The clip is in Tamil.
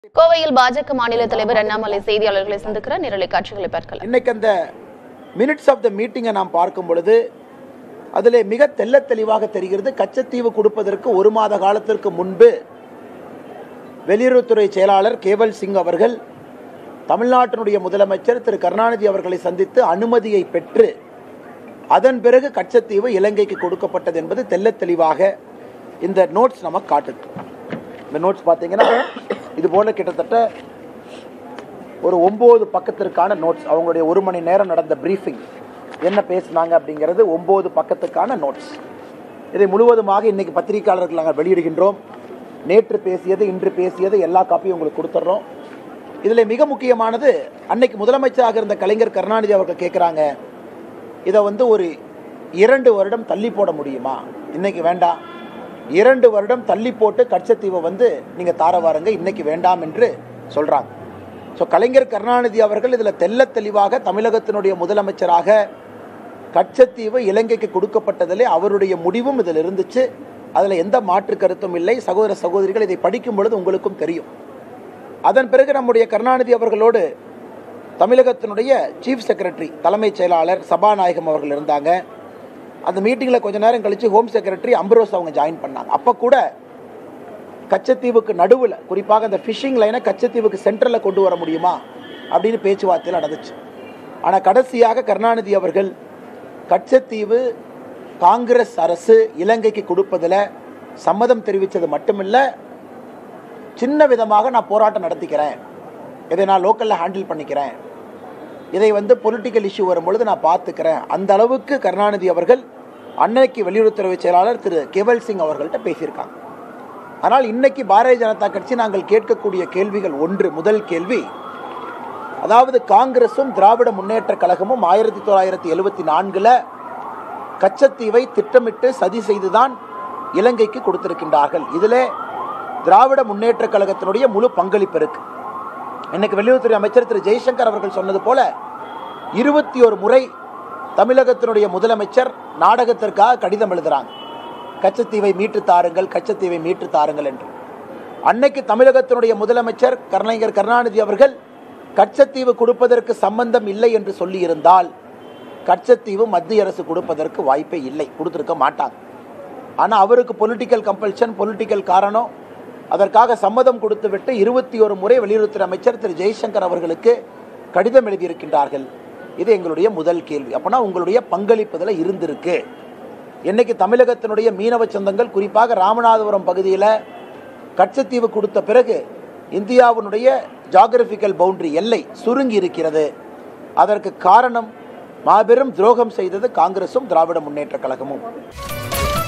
கோவையில் பாஜக மாநில தலைவர் அண்ணாமலை செய்தியாளர்களை சந்திக்கிற நேரலை காட்சிகளை பார்க்கலாம் இன்னைக்கு அந்த மினிட்ஸ் ஆஃப் த மீட்டிங்கை நாம் பார்க்கும் பொழுது அதில் மிக தெள்ளத் தெளிவாக தெரிகிறது கச்சத்தீவு கொடுப்பதற்கு ஒரு மாத காலத்திற்கு முன்பு வெளியுறவுத்துறை செயலாளர் கேவல் சிங் அவர்கள் தமிழ்நாட்டினுடைய முதலமைச்சர் திரு கருணாநிதி அவர்களை சந்தித்து அனுமதியை பெற்று அதன் பிறகு கச்சத்தீவு இலங்கைக்கு கொடுக்கப்பட்டது என்பது தெள்ளத் தெளிவாக இந்த நோட்ஸ் நமக்கு காட்டுது இந்த நோட்ஸ் பார்த்தீங்கன்னா இது போல கிட்டத்தட்ட ஒரு ஒம்பது பக்கத்திற்கான நோட்ஸ் அவங்களுடைய ஒரு மணி நேரம் நடந்த பிரீஃபிங் என்ன பேசுனாங்க அப்படிங்கிறது ஒம்பது பக்கத்துக்கான நோட்ஸ் இதை முழுவதுமாக இன்னைக்கு பத்திரிகையாளர்கள் நாங்கள் வெளியிடுகின்றோம் நேற்று பேசியது இன்று பேசியது எல்லா காப்பியும் உங்களுக்கு கொடுத்துட்றோம் இதில் மிக முக்கியமானது அன்னைக்கு முதலமைச்சராக இருந்த கலைஞர் கருணாநிதி அவர்கள் கேட்குறாங்க இதை வந்து ஒரு இரண்டு வருடம் தள்ளி போட முடியுமா இன்னைக்கு வேண்டாம் இரண்டு வருடம் தள்ளி போட்டு கட்சத்தீவை வந்து நீங்கள் தார வாருங்க இன்னைக்கு வேண்டாம் என்று சொல்கிறாங்க ஸோ கலைஞர் கருணாநிதி அவர்கள் இதில் தெள்ளத் தெளிவாக தமிழகத்தினுடைய முதலமைச்சராக கட்சத்தீவு இலங்கைக்கு கொடுக்கப்பட்டதிலே அவருடைய முடிவும் இதில் இருந்துச்சு அதில் எந்த மாற்று கருத்தும் இல்லை சகோதர சகோதரிகள் இதை படிக்கும் பொழுது உங்களுக்கும் தெரியும் அதன் பிறகு நம்முடைய கருணாநிதி அவர்களோடு தமிழகத்தினுடைய சீஃப் செக்ரட்டரி தலைமைச் செயலாளர் சபாநாயகம் அவர்கள் இருந்தாங்க அந்த மீட்டிங்கில் கொஞ்ச நேரம் கழித்து ஹோம் செக்ரட்டரி அம்பரோஸ் அவங்க ஜாயின் பண்ணாங்க அப்போ கூட கச்சத்தீவுக்கு நடுவில் குறிப்பாக அந்த ஃபிஷிங் லைனை கச்சத்தீவுக்கு சென்டரில் கொண்டு வர முடியுமா அப்படின்னு பேச்சுவார்த்தையில் நடந்துச்சு ஆனால் கடைசியாக கருணாநிதி அவர்கள் கச்சத்தீவு காங்கிரஸ் அரசு இலங்கைக்கு கொடுப்பதில் சம்மதம் தெரிவித்தது மட்டுமில்ல சின்ன விதமாக நான் போராட்டம் நடத்திக்கிறேன் இதை நான் லோக்கலில் ஹேண்டில் பண்ணிக்கிறேன் இதை வந்து பொலிட்டிக்கல் இஷ்யூ வரும்பொழுது நான் பார்த்துக்கிறேன் அந்த அளவுக்கு கருணாநிதி அவர்கள் அன்னைக்கு வெளியுறவுத்துறை செயலாளர் திரு கேவல் சிங் அவர்கள்ட்ட பேசியிருக்காங்க ஆனால் இன்னைக்கு பாரதிய ஜனதா கட்சி நாங்கள் கேட்கக்கூடிய கேள்விகள் ஒன்று முதல் கேள்வி அதாவது காங்கிரசும் திராவிட முன்னேற்ற கழகமும் ஆயிரத்தி தொள்ளாயிரத்தி எழுபத்தி நான்கில் கச்சத்தீவை திட்டமிட்டு சதி செய்துதான் இலங்கைக்கு கொடுத்திருக்கின்றார்கள் இதிலே திராவிட முன்னேற்ற கழகத்தினுடைய முழு பங்களிப்பு இருக்கு இன்னைக்கு வெளியுறவுத்துறை அமைச்சர் திரு ஜெய்சங்கர் அவர்கள் சொன்னது போல இருபத்தி ஒரு முறை தமிழகத்தினுடைய முதலமைச்சர் நாடகத்திற்காக கடிதம் எழுதுறாங்க கச்சத்தீவை மீட்டு தாருங்கள் கச்சத்தீவை மீட்டு தாருங்கள் என்று அன்னைக்கு தமிழகத்தினுடைய முதலமைச்சர் கருணாநிதி கருணாநிதி அவர்கள் கச்சத்தீவு கொடுப்பதற்கு சம்பந்தம் இல்லை என்று சொல்லியிருந்தால் கச்சத்தீவு மத்திய அரசு கொடுப்பதற்கு வாய்ப்பே இல்லை கொடுத்துருக்க மாட்டாங்க ஆனால் அவருக்கு பொலிட்டிக்கல் கம்பல்ஷன் பொலிட்டிக்கல் காரணம் அதற்காக சம்மதம் கொடுத்துவிட்டு இருபத்தி ஒரு முறை வெளியுறவுத்துறை அமைச்சர் திரு ஜெய்சங்கர் அவர்களுக்கு கடிதம் எழுதியிருக்கின்றார்கள் இது எங்களுடைய முதல் கேள்வி அப்போனா உங்களுடைய பங்களிப்புதில் இருந்திருக்கு இன்னைக்கு தமிழகத்தினுடைய மீனவ சொந்தங்கள் குறிப்பாக ராமநாதபுரம் பகுதியில் கச்சத்தீவு கொடுத்த பிறகு இந்தியாவினுடைய ஜாகிரபிக்கல் பவுண்டரி எல்லை சுருங்கி இருக்கிறது அதற்கு காரணம் மாபெரும் துரோகம் செய்தது காங்கிரசும் திராவிட முன்னேற்ற கழகமும்